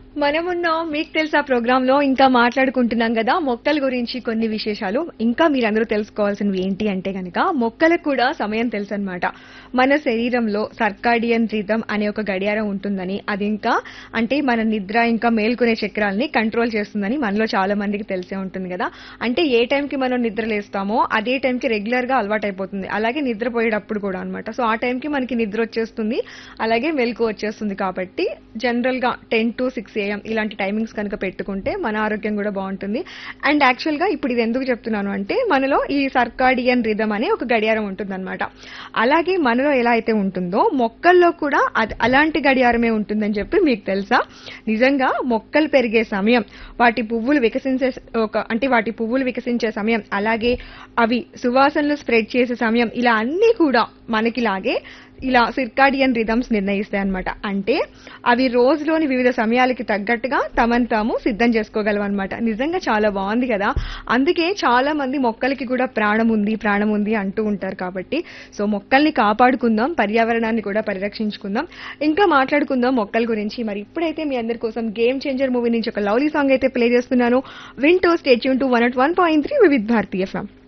మనమున్నాం మీకు తెలుసా ప్రోగ్రామ్ లో ఇంకా మాట్లాడుకుంటున్నాం కదా మొక్కల గురించి కొన్ని విశేషాలు ఇంకా మీరందరూ తెలుసుకోవాల్సినవి ఏంటి అంటే గనక మొక్కలకు కూడా సమయం తెలుసు అనమాట మన శరీరంలో సర్కాడియన్ రిథం అనే ఒక గడియారం ఉంటుందని అది ఇంకా అంటే మన నిద్ర ఇంకా మేల్కొనే చక్రాలని కంట్రోల్ చేస్తుందని మనలో చాలా మందికి తెలిసే ఉంటుంది కదా అంటే ఏ టైంకి మనం నిద్ర లేస్తామో అదే టైంకి రెగ్యులర్ గా అలవాటు అయిపోతుంది అలాగే నిద్రపోయేటప్పుడు కూడా అనమాట సో ఆ టైంకి మనకి నిద్ర వచ్చేస్తుంది అలాగే మెలకు వచ్చేస్తుంది కాబట్టి జనరల్ గా టెన్ టు సిక్స్ ఏఎం ఇలాంటి టైమింగ్స్ కనుక పెట్టుకుంటే మన ఆరోగ్యం కూడా బాగుంటుంది అండ్ యాక్చువల్ గా ఇప్పుడు ఇది ఎందుకు చెప్తున్నాను అంటే మనలో ఈ సర్కాడియన్ రిథం అనే ఒక గడియారం ఉంటుందన్నమాట అలాగే మనలో ఎలా అయితే ఉంటుందో మొక్కల్లో కూడా అది అలాంటి గడియారమే ఉంటుందని చెప్పి మీకు తెలుసా నిజంగా మొక్కలు పెరిగే సమయం వాటి పువ్వులు వికసించే ఒక అంటే వాటి పువ్వులు వికసించే సమయం అలాగే అవి సువాసనలు స్ప్రెడ్ చేసే సమయం ఇలా అన్నీ కూడా మనకిలాగే ఇలా సిర్కాడియన్ రిథమ్స్ నిర్ణయిస్తాయి అనమాట అంటే అవి రోజులోని వివిధ సమయాలకి తగ్గట్టుగా తమను తాము సిద్ధం చేసుకోగలవు అనమాట నిజంగా చాలా బాగుంది కదా అందుకే చాలా మంది మొక్కలకి కూడా ప్రాణం ఉంది ప్రాణం ఉంది అంటూ ఉంటారు కాబట్టి సో మొక్కల్ని కాపాడుకుందాం పర్యావరణాన్ని కూడా పరిరక్షించుకుందాం ఇంకా మాట్లాడుకుందాం మొక్కల గురించి మరి ఇప్పుడైతే మీ అందరి కోసం గేమ్ చేంజర్ మూవీ నుంచి ఒక లవ్లీ సాంగ్ అయితే ప్లే చేస్తున్నాను వింటూ stay tuned to one at one point three Vividh Bharati from